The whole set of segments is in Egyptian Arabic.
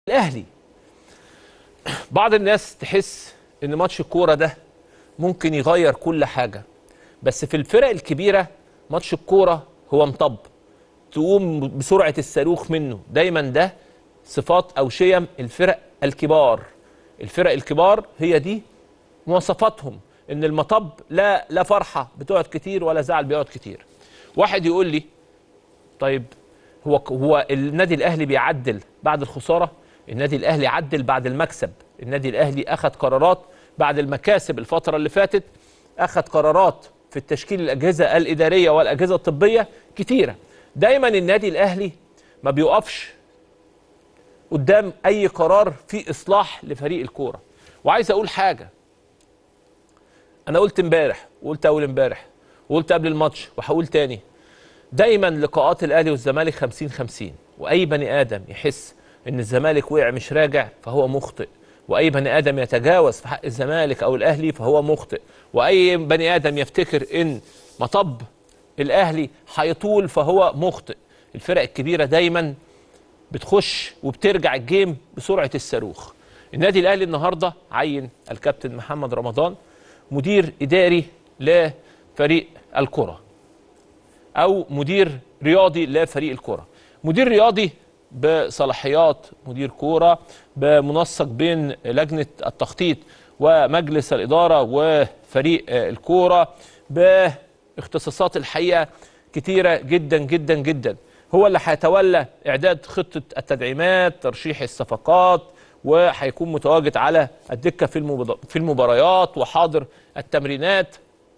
الاهلي بعض الناس تحس ان ماتش الكوره ده ممكن يغير كل حاجه بس في الفرق الكبيره ماتش الكوره هو مطب تقوم بسرعه الصاروخ منه دايما ده صفات او شيم الفرق الكبار الفرق الكبار هي دي مواصفاتهم ان المطب لا لا فرحه بتقعد كتير ولا زعل بيقعد كتير واحد يقول لي طيب هو هو النادي الاهلي بيعدل بعد الخساره النادي الاهلي عدل بعد المكسب النادي الاهلي اخذ قرارات بعد المكاسب الفتره اللي فاتت اخذ قرارات في التشكيل الاجهزه الاداريه والاجهزه الطبيه كتيره دايما النادي الاهلي ما بيقفش قدام اي قرار في اصلاح لفريق الكوره وعايز اقول حاجه انا قلت امبارح وقلت اول امبارح وقلت قبل الماتش وهقول تاني دايما لقاءات الاهلي والزمالك 50 50 واي بني ادم يحس ان الزمالك وقع مش راجع فهو مخطئ واي بني ادم يتجاوز في حق الزمالك او الاهلي فهو مخطئ واي بني ادم يفتكر ان مطب الاهلي هيطول فهو مخطئ الفرق الكبيره دايما بتخش وبترجع الجيم بسرعه الصاروخ النادي الاهلي النهارده عين الكابتن محمد رمضان مدير اداري لفريق الكره او مدير رياضي لفريق الكره مدير رياضي بصلاحيات مدير كوره بمنسق بين لجنه التخطيط ومجلس الاداره وفريق الكوره باختصاصات الحقيقه كتيره جدا جدا جدا هو اللي هيتولى اعداد خطه التدعيمات ترشيح الصفقات وهيكون متواجد على الدكه في في المباريات وحاضر التمرينات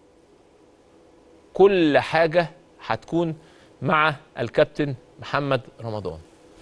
كل حاجه هتكون مع الكابتن محمد رمضان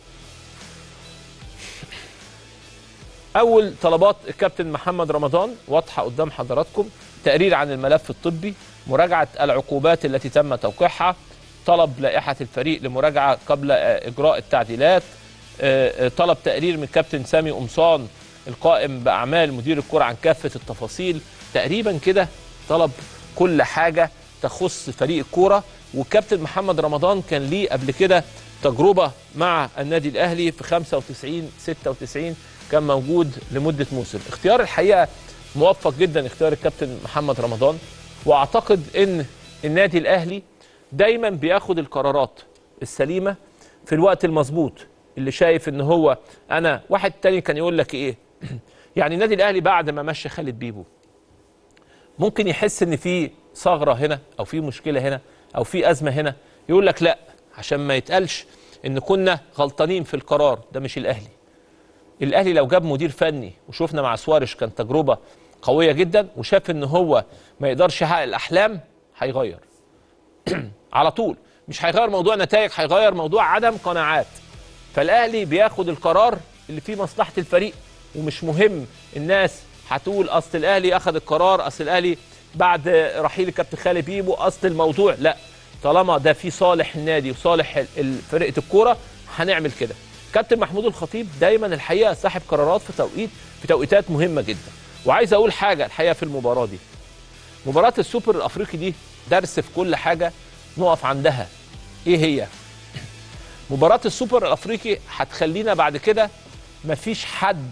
اول طلبات الكابتن محمد رمضان واضحه قدام حضراتكم تقرير عن الملف الطبي مراجعه العقوبات التي تم توقيعها طلب لائحه الفريق لمراجعه قبل اجراء التعديلات طلب تقرير من كابتن سامي قمصان القائم باعمال مدير الكره عن كافه التفاصيل تقريبا كده طلب كل حاجه تخص فريق الكوره والكابتن محمد رمضان كان ليه قبل كده تجربه مع النادي الاهلي في 95 96 كان موجود لمده موسم اختيار الحقيقه موفق جدا اختيار الكابتن محمد رمضان واعتقد ان النادي الاهلي دايما بياخد القرارات السليمه في الوقت المظبوط اللي شايف ان هو انا واحد تاني كان يقول لك ايه يعني النادي الاهلي بعد ما مشى خالد بيبو ممكن يحس ان في ثغره هنا او في مشكله هنا او في ازمه هنا يقول لك لا عشان ما يتقالش ان كنا غلطانين في القرار ده مش الاهلي الاهلي لو جاب مدير فني وشفنا مع سوارش كان تجربه قويه جدا وشاف ان هو ما يقدرش يحقق الاحلام هيغير على طول مش هيغير موضوع نتائج هيغير موضوع عدم قناعات فالاهلي بياخد القرار اللي فيه مصلحه الفريق ومش مهم الناس هتقول اصل الاهلي اخذ القرار اصل الاهلي بعد رحيل الكابتن خالد بيبو اصل الموضوع لا طالما ده في صالح النادي وصالح فرقه الكوره هنعمل كده كابتن محمود الخطيب دايما الحقيقه صاحب قرارات في توقيت في توقيتات مهمه جدا وعايز اقول حاجه الحقيقه في المباراه دي مباراه السوبر الافريقي دي درس في كل حاجه نقف عندها ايه هي مباراه السوبر الافريقي هتخلينا بعد كده مفيش حد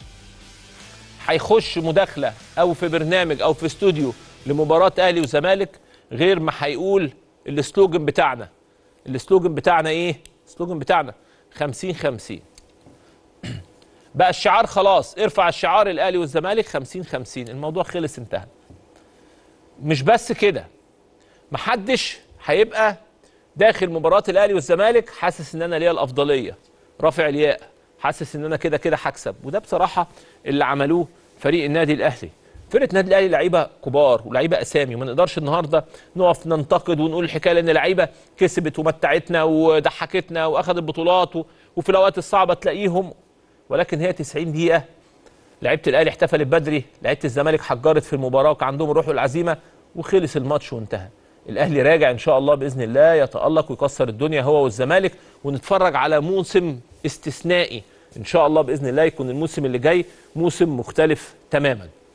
هيخش مداخله او في برنامج او في استوديو لمباراه اهلي وزمالك غير ما هيقول السلوجن بتاعنا السلوجن بتاعنا ايه السلوجن بتاعنا 50 50 بقى الشعار خلاص ارفع الشعار الاهلي والزمالك 50 50 الموضوع خلص انتهى مش بس كده محدش هيبقى داخل مباراه الاهلي والزمالك حاسس ان انا ليا الافضليه رافع الياء حاسس ان انا كده كده هكسب وده بصراحه اللي عملوه فريق النادي الاهلي فرقه النادي الاهلي لعيبه كبار ولعيبه اسامي وما نقدرش النهارده نقف ننتقد ونقول الحكايه لان لعيبه كسبت ومتعتنا وضحكتنا واخذت بطولات وفي الاوقات الصعبه تلاقيهم ولكن هي 90 دقيقه لعيبه الاهلي احتفلت بدري لعيبه الزمالك حجرت في المباراه وكان عندهم الروح والعزيمه وخلص الماتش وانتهى الاهلي راجع ان شاء الله باذن الله يتالق ويكسر الدنيا هو والزمالك ونتفرج على موسم استثنائي ان شاء الله باذن الله يكون الموسم اللي جاي موسم مختلف تماما